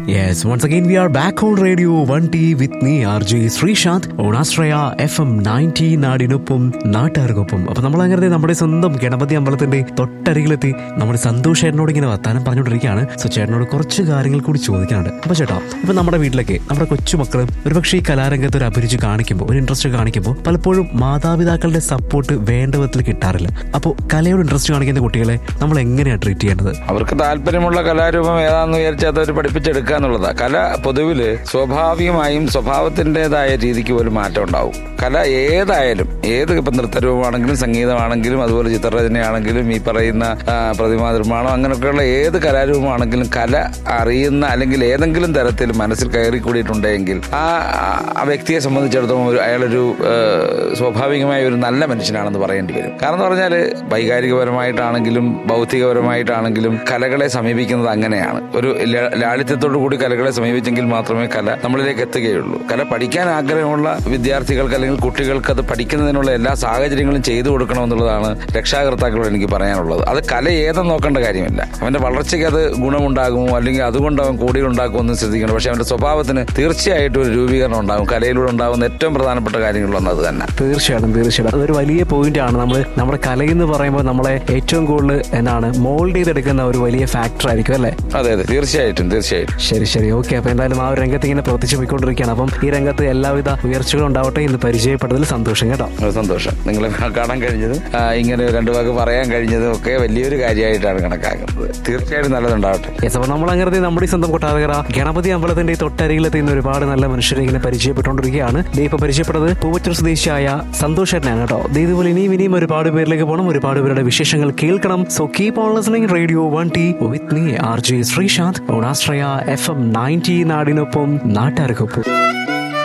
Yes, once again we are back on Radio 1T with me RJ Sreesanth on Astraya FM 90 നാടിനൊപ്പം നാട്ടുകാർക്കൊപ്പം അപ്പൊ നമ്മൾ അങ്ങനെ നമ്മുടെ സ്വന്തം ഗണപതി അമ്പലത്തിന്റെ തൊട്ടരികിലെത്തി നമ്മുടെ സന്തോഷ് ചേട്ടനോട് ഇങ്ങനെ വർത്താനം പറഞ്ഞുകൊണ്ടിരിക്കുകയാണ് സോ ചേട്ടനോട് കുറച്ച് കാര്യങ്ങൾ കൂടി ചോദിക്കാനുണ്ട് അപ്പൊ ചേട്ടാ ഇപ്പൊ നമ്മുടെ വീട്ടിലേക്ക് നമ്മുടെ കൊച്ചുമക്കളും ഒരുപക്ഷെ ഈ കലാരംഗത്ത് ഒരു അഭിരുചി കാണിക്കുമ്പോൾ ഒരു ഇൻട്രസ്റ്റ് കാണിക്കുമ്പോൾ പലപ്പോഴും മാതാപിതാക്കളുടെ സപ്പോർട്ട് വേണ്ട വിധത്തിൽ കിട്ടാറില്ല അപ്പോൾ കലയോട് ഇൻട്രസ്റ്റ് കാണിക്കുന്ന കുട്ടികളെ നമ്മൾ എങ്ങനെയാണ് ട്രീറ്റ് ചെയ്യേണ്ടത് അവർക്ക് താല്പര്യമുള്ള കലാരൂപം ഏതാണെന്ന് വിചാരിച്ചാൽ അത് പഠിപ്പിച്ചെടുക്കുക എന്നുള്ളതാണ് കല പൊതുവില് സ്വാഭാവികമായും സ്വഭാവത്തിൻ്റെതായ രീതിക്ക് പോലും മാറ്റം ഉണ്ടാവും കല ഏതായാലും ഏത് ഇപ്പം നൃത്തരൂപമാണെങ്കിലും സംഗീതമാണെങ്കിലും അതുപോലെ ചിത്രരചനയാണെങ്കിലും ഈ പറയുന്ന ആ, പ്രതിമാ നിർമ്മാണം അങ്ങനെയൊക്കെയുള്ള ഏത് കലാരൂപമാണെങ്കിലും കല അറിയുന്ന അല്ലെങ്കിൽ ഏതെങ്കിലും തരത്തിൽ മനസ്സിൽ കയറി കൂടിയിട്ടുണ്ടെങ്കിൽ ആ ആ വ്യക്തിയെ സംബന്ധിച്ചിടത്തോളം ഒരു അയാളൊരു ആ, സ്വാഭാവികമായ ഒരു നല്ല മനുഷ്യനാണെന്ന് പറയേണ്ടി വരും കാരണം എന്ന് പറഞ്ഞാൽ വൈകാരികപരമായിട്ടാണെങ്കിലും ഭൗതികപരമായിട്ടാണെങ്കിലും കലകളെ സമീപിക്കുന്നത് അങ്ങനെയാണ് ഒരു ല- ലാളിത്യത്തോടു കൂടി കലകളെ സമീപിച്ചെങ്കിൽ മാത്രമേ കല നമ്മളിലേക്ക് എത്തുകയുള്ളൂ കല പഠിക്കാൻ ആഗ്രഹമുള്ള വിദ്യാർത്ഥികൾക്ക് അല്ലെങ്കിൽ കുട്ടികൾക്ക് അത് പഠിക്കുന്നതിനുള്ള എല്ലാ സാഹചര്യങ്ങളും ചെയ്തു കൊടുക്കണമെന്നുള്ളതാണ് രക്ഷാകർത്താക്കളോട് എനിക്ക് പറയാനുള്ളത് അത് കല ഏതെന്ന് നോക്കേണ്ട കാര്യമില്ല അവന്റെ വളർച്ചയ്ക്ക് അത് ഗുണമുണ്ടാകുമോ അല്ലെങ്കിൽ അതുകൊണ്ട് അവൻ കൂടി ഉണ്ടാക്കുമെന്ന് ശ്രദ്ധിക്കണം പക്ഷെ അവന്റെ സ്വഭാവത്തിന് തീർച്ചയായിട്ടും ഒരു രൂപീകരണം ഉണ്ടാകും കലയിലൂടെ ഉണ്ടാകുന്ന ഏറ്റവും പ്രധാനപ്പെട്ട കാര്യങ്ങളൊന്നും അത് തന്നെ തീർച്ചയായിട്ടും തീർച്ചയായിട്ടും അതൊരു വലിയ പോയിന്റ് ആണ് നമ്മൾ നമ്മുടെ കലയെന്ന് പറയുമ്പോൾ നമ്മളെ ഏറ്റവും കൂടുതൽ എന്താണ് മോൾഡ് ചെയ്തെടുക്കുന്ന ഒരു വലിയ ഫാക്ടർ ആയിരിക്കും അല്ലേ അതെ അതെ തീർച്ചയായിട്ടും തീർച്ചയായിട്ടും ശരി ശരി ഓക്കെ അപ്പൊ എന്തായാലും ആ ഒരു രംഗത്ത് ഇങ്ങനെ പ്രവർത്തിച്ചു പോയിക്കൊണ്ടിരിക്കുകയാണ് അപ്പം ഈ രംഗത്ത് എല്ലാവിധ ഉയർച്ചകളും ഉണ്ടാവട്ടെ ഇന്ന് പരിചയപ്പെട്ടതിൽ സന്തോഷം കേട്ടോ ഒരു സന്തോഷം നിങ്ങളെ കാണാൻ കഴിഞ്ഞതും ആ, ഇങ്ങനെ രണ്ടു വാക്ക് പറയാൻ കഴിഞ്ഞതും ഒക്കെ വലിയൊരു കാര്യമായിട്ടാണ് കണക്കാക്കുന്നത് തീർച്ചയായിട്ടും നല്ലതുണ്ടാവട്ടെ യെസ് അപ്പൊ നമ്മൾ അങ്ങനെ നമ്മുടെ ഈ സ്വന്തം കൊട്ടാരകര ഗണപതി അമ്പലത്തിന്റെ തൊട്ടരികിലെത്തി ഇന്ന് ഒരുപാട് നല്ല മനുഷ്യരെ ഇങ്ങനെ പരിചയപ്പെട്ടുകൊണ്ടിരിക്കുകയാണ് ദേ ഇപ്പൊ പരിചയപ്പെട്ടത് പൂവറ്റൂർ സ്വദേശിയായ സന്തോഷ് ചേട്ടനാണ് കേട്ടോ ദേ ഇതുപോലെ ഇനിയും ഇനിയും ഒരുപാട് പേരിലേക്ക് പോകണം ഒരുപാട് പേരുടെ വിശേഷങ്ങൾ കേൾക്കണം so keep on listening radio one T with me R J Sreesanth ഓണാശ്രയ എഫ് എം നയൻറ്റി നാടിനൊപ്പം നാട്ടുകാർക്കൊപ്പം